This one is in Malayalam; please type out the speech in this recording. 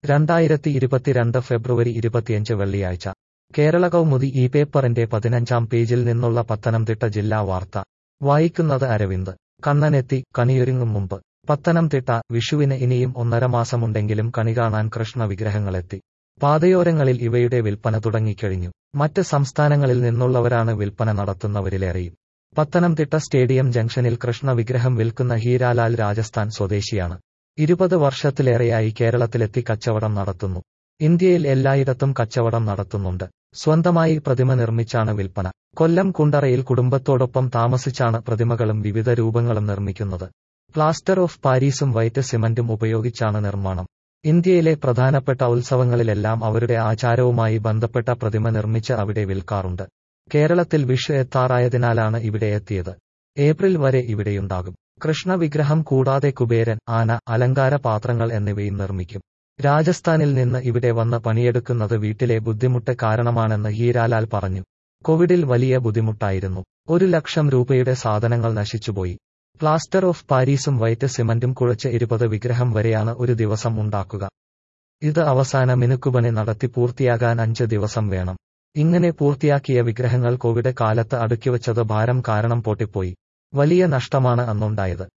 രണ്ടായിരത്തി ഇരുപത്തിരണ്ട് ഫെബ്രുവരി ഇരുപത്തിയഞ്ച് വെള്ളിയാഴ്ച കേരള കൗമുദി ഈ പേപ്പറിന്റെ പതിനഞ്ചാം പേജിൽ നിന്നുള്ള പത്തനംതിട്ട ജില്ലാ വാർത്ത വായിക്കുന്നത് അരവിന്ദ് കണ്ണനെത്തി കണിയൊരുങ്ങും മുമ്പ് പത്തനംതിട്ട വിഷുവിന് ഇനിയും ഒന്നര മാസമുണ്ടെങ്കിലും കണി കാണാൻ കൃഷ്ണ വിഗ്രഹങ്ങളെത്തി പാതയോരങ്ങളിൽ ഇവയുടെ വിൽപ്പന തുടങ്ങിക്കഴിഞ്ഞു മറ്റ് സംസ്ഥാനങ്ങളിൽ നിന്നുള്ളവരാണ് വിൽപ്പന നടത്തുന്നവരിലേറെയും പത്തനംതിട്ട സ്റ്റേഡിയം ജംഗ്ഷനിൽ കൃഷ്ണ വിഗ്രഹം വിൽക്കുന്ന ഹീരാലാൽ രാജസ്ഥാൻ സ്വദേശിയാണ് ഇരുപത് വർഷത്തിലേറെയായി കേരളത്തിലെത്തി കച്ചവടം നടത്തുന്നു ഇന്ത്യയിൽ എല്ലായിടത്തും കച്ചവടം നടത്തുന്നുണ്ട് സ്വന്തമായി പ്രതിമ നിർമ്മിച്ചാണ് വിൽപ്പന കൊല്ലം കുണ്ടറയിൽ കുടുംബത്തോടൊപ്പം താമസിച്ചാണ് പ്രതിമകളും വിവിധ രൂപങ്ങളും നിർമ്മിക്കുന്നത് പ്ലാസ്റ്റർ ഓഫ് പാരീസും വൈറ്റ് സിമന്റും ഉപയോഗിച്ചാണ് നിർമ്മാണം ഇന്ത്യയിലെ പ്രധാനപ്പെട്ട ഉത്സവങ്ങളിലെല്ലാം അവരുടെ ആചാരവുമായി ബന്ധപ്പെട്ട പ്രതിമ നിർമ്മിച്ച് അവിടെ വിൽക്കാറുണ്ട് കേരളത്തിൽ വിഷു എത്താറായതിനാലാണ് ഇവിടെ എത്തിയത് ഏപ്രിൽ വരെ ഇവിടെയുണ്ടാകും കൃഷ്ണ വിഗ്രഹം കൂടാതെ കുബേരൻ ആന അലങ്കാര പാത്രങ്ങൾ എന്നിവയും നിർമ്മിക്കും രാജസ്ഥാനിൽ നിന്ന് ഇവിടെ വന്ന് പണിയെടുക്കുന്നത് വീട്ടിലെ ബുദ്ധിമുട്ട് കാരണമാണെന്ന് ഹീരാലാൽ പറഞ്ഞു കോവിഡിൽ വലിയ ബുദ്ധിമുട്ടായിരുന്നു ഒരു ലക്ഷം രൂപയുടെ സാധനങ്ങൾ നശിച്ചുപോയി പ്ലാസ്റ്റർ ഓഫ് പാരീസും വൈറ്റ് സിമന്റും കുഴച്ച് ഇരുപത് വിഗ്രഹം വരെയാണ് ഒരു ദിവസം ഉണ്ടാക്കുക ഇത് അവസാന മിനുക്കുപണി നടത്തി പൂർത്തിയാകാൻ അഞ്ച് ദിവസം വേണം ഇങ്ങനെ പൂർത്തിയാക്കിയ വിഗ്രഹങ്ങൾ കോവിഡ് കാലത്ത് അടുക്കിവച്ചത് ഭാരം കാരണം പൊട്ടിപ്പോയി വലിയ നഷ്ടമാണ് അന്നുണ്ടായത്